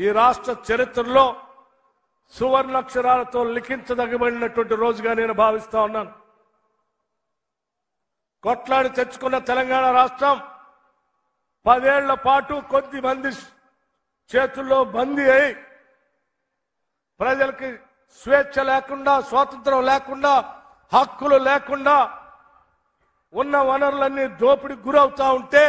రాష్ట్ర చరిత్రలో సువర్ణాక్షరాలతో లిఖించదగబడినటువంటి రోజుగా నేను భావిస్తా ఉన్నాను కొట్లాడి తెచ్చుకున్న తెలంగాణ రాష్ట్రం పదేళ్ల పాటు కొద్ది మంది చేతుల్లో బందీ అయి ప్రజలకి స్వేచ్ఛ లేకుండా స్వాతంత్రం లేకుండా హక్కులు లేకుండా ఉన్న వనరులన్నీ దోపిడికి గురవుతా ఉంటే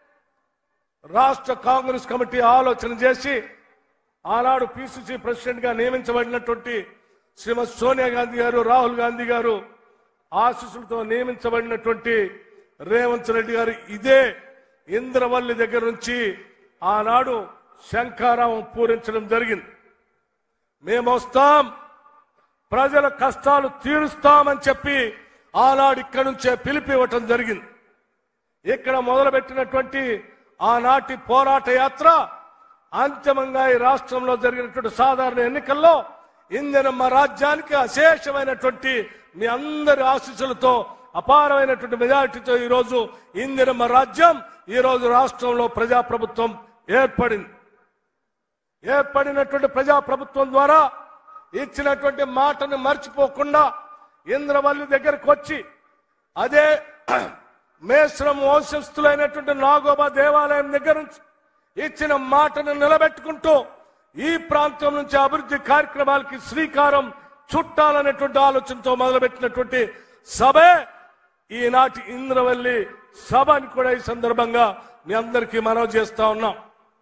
రాష్ట్ర కాంగ్రెస్ కమిటీ ఆలోచన చేసి ఆనాడు పిసిసి ప్రెసిడెంట్ గా నియమించబడినటువంటి శ్రీమతి సోనియా గాంధీ గారు రాహుల్ గాంధీ గారు ఆశీస్సులతో నియమించబడినటువంటి రేవంత్ రెడ్డి గారు ఇదే ఇంద్రవల్లి దగ్గర నుంచి ఆనాడు శంఖారావం పూరించడం జరిగింది మేము వస్తాం ప్రజల కష్టాలు తీరుస్తామని చెప్పి ఆనాడు ఇక్కడి నుంచే పిలిపి ఇవ్వటం జరిగింది ఇక్కడ మొదలుపెట్టినటువంటి ఆనాటి పోరాట యాత్ర అంతిమంగా ఈ రాష్ట్రంలో జరిగినటువంటి సాధారణ ఎన్నికల్లో ఇందిరమ్మ రాజ్యానికి అశేషమైనటువంటి మీ అందరి ఆశీస్సులతో అపారమైనటువంటి మెజారిటీతో ఈ రోజు ఇందిరమ్మ రాజ్యం ఈ రోజు రాష్ట్రంలో ప్రజాప్రభుత్వం ఏర్పడింది ఏర్పడినటువంటి ప్రజాప్రభుత్వం ద్వారా ఇచ్చినటువంటి మాటను మర్చిపోకుండా ఇంద్రవల్లి దగ్గరకు వచ్చి అదే మేశ్రం వంశస్థులైనటువంటి నాగోబా దేవాలయం దగ్గర నుంచి ఇచ్చిన మాటను నిలబెట్టుకుంటూ ఈ ప్రాంతం నుంచి అభివృద్ధి కార్యక్రమాలకి శ్రీకారం చుట్టాలనేటువంటి ఆలోచనతో మొదలుపెట్టినటువంటి సభే ఈనాటి ఇంద్రవల్లి సభ అని కూడా ఈ సందర్భంగా మీ అందరికీ మనవి చేస్తా ఉన్నాం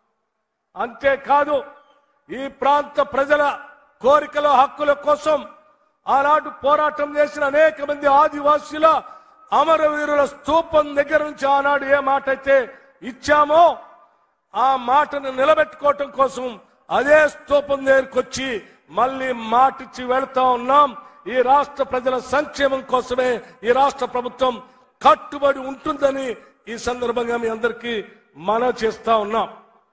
అంతేకాదు ఈ ప్రాంత ప్రజల కోరికల హక్కుల కోసం ఆనాడు పోరాటం చేసిన అనేక మంది ఆదివాసీల అమరవీరుల స్తూపం దగ్గర నుంచి ఆనాడు ఏ మాట అయితే ఇచ్చామో ఆ మాటను నిలబెట్టుకోవటం కోసం అదే స్తూపం దగ్గరకు వచ్చి మళ్ళీ మాటిచ్చి వెళ్తా ఉన్నాం ఈ రాష్ట్ర ప్రజల సంక్షేమం కోసమే ఈ రాష్ట్ర ప్రభుత్వం కట్టుబడి ఉంటుందని ఈ సందర్భంగా మీ అందరికీ మనవి చేస్తా ఉన్నాం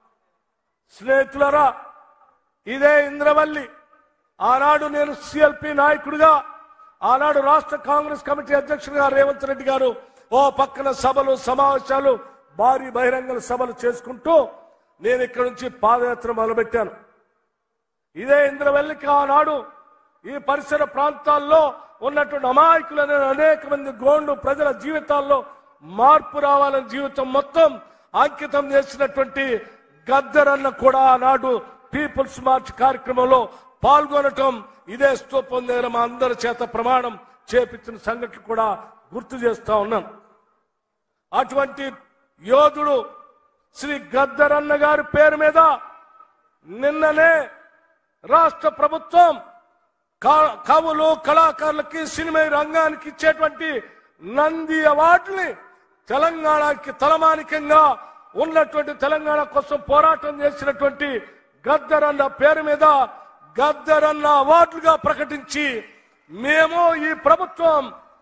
స్నేహితులరా ఇదే ఇంద్రవల్లి ఆనాడు నేను సిఎల్పి నాయకుడిగా ఆనాడు రాష్ట్ర కాంగ్రెస్ కమిటీ అధ్యక్షుడిగా రేవంత్ రెడ్డి గారు ఓ పక్కన సభలు సమావేశాలు భారీ బహిరంగ సభలు చేసుకుంటూ నేను ఇక్కడి నుంచి పాదయాత్ర మొదలుపెట్టాను ఇదే ఇంద్రవెల్లికి ఆనాడు ఈ పరిసర ప్రాంతాల్లో ఉన్నటువంటి అమాయకులైన అనేక మంది గోండు ప్రజల జీవితాల్లో మార్పు రావాలని జీవితం మొత్తం అంకితం చేసినటువంటి గద్దరన్న కూడా ఆనాడు పీపుల్స్ మార్చ్ కార్యక్రమంలో పాల్గొనటం ఇదే స్తూపం దగ్గర మా అందరి చేత ప్రమాణం చేపించిన సంఘటన కూడా గుర్తు చేస్తా ఉన్నాం అటువంటి యోధుడు శ్రీ గద్దరన్న గారి పేరు మీద నిన్ననే రాష్ట్ర ప్రభుత్వం కా- కవులు కళాకారులకి సినిమా రంగానికి ఇచ్చేటువంటి నంది అవార్డుని తెలంగాణకి తలమానికంగా ఉన్నటువంటి తెలంగాణ కోసం పోరాటం చేసినటువంటి గద్దరన్న పేరు మీద గద్దరన్న అవార్డులుగా ప్రకటించి మేము ఈ ప్రభుత్వం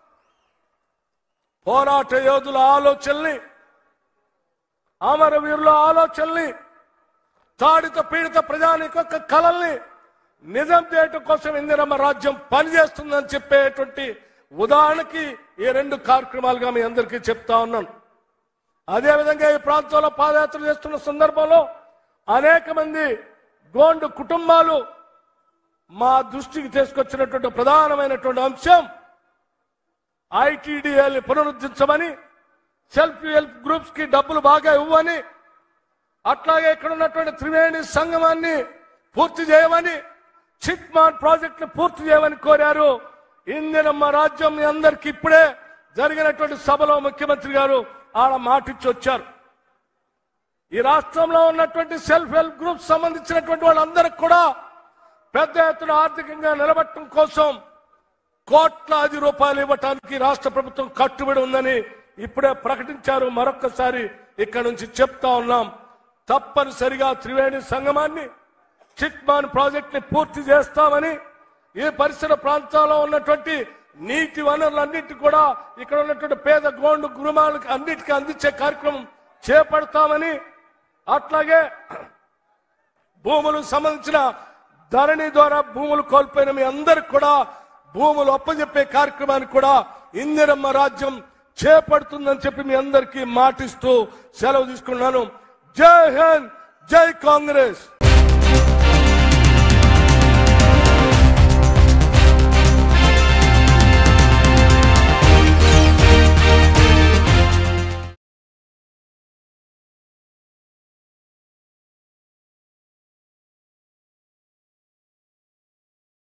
పోరాట యోధుల ఆలోచనల్ని అమరవీరుల ఆలోచనల్ని తాడిత పీడిత ప్రజానికి యొక్క కళల్ని నిజం చేయటం కోసం ఇందిరమ్మ రాజ్యం పనిచేస్తుందని చెప్పేటువంటి ఉదాహరణకి ఈ రెండు కార్యక్రమాలుగా మీ అందరికీ చెప్తా ఉన్నాను అదేవిధంగా ఈ ప్రాంతంలో పాదయాత్ర చేస్తున్న సందర్భంలో అనేక మంది గోండు కుటుంబాలు మా దృష్టికి తీసుకొచ్చినటువంటి ప్రధానమైనటువంటి అంశం ఐటీడీఎల్ని పునరుద్ధరించమని సెల్ఫ్ హెల్ప్ గ్రూప్స్ కి డబ్బులు బాగా ఇవ్వని అట్లాగే ఇక్కడ ఉన్నటువంటి త్రివేణి సంగమాన్ని పూర్తి చేయమని చిట్మాన్ ప్రాజెక్ట్ ని పూర్తి చేయమని కోరారు ఇందిరమ్మ రాజ్యం మీ అందరికి ఇప్పుడే జరిగినటువంటి సభలో ముఖ్యమంత్రి గారు ఆడ మాటిచ్చి వచ్చారు ఈ రాష్ట్రంలో ఉన్నటువంటి సెల్ఫ్ హెల్ప్ గ్రూప్ సంబంధించినటువంటి వాళ్ళందరికి కూడా పెద్ద ఎత్తున ఆర్థికంగా నిలబట్టడం కోసం కోట్లాది రూపాయలు ఇవ్వటానికి రాష్ట్ర ప్రభుత్వం కట్టుబడి ఉందని ఇప్పుడే ప్రకటించారు మరొక్కసారి ఇక్కడ నుంచి చెప్తా ఉన్నాం తప్పనిసరిగా త్రివేణి సంగమాన్ని చిట్మాన్ ప్రాజెక్ట్ ని పూర్తి చేస్తామని ఈ పరిసర ప్రాంతాల్లో ఉన్నటువంటి నీటి వనరులన్నిటి కూడా ఇక్కడ ఉన్నటువంటి పేద గోండు గృహాలకు అన్నిటికీ అందించే కార్యక్రమం చేపడతామని అట్లాగే భూములకు సంబంధించిన ధరణి ద్వారా భూములు కోల్పోయిన మీ అందరికి కూడా భూములు అప్పజెప్పే కార్యక్రమాన్ని కూడా ఇందిరమ్మ రాజ్యం చేపడుతుందని చెప్పి మీ అందరికీ మాటిస్తూ సెలవు తీసుకున్నాను జై హింద్ జై కాంగ్రెస్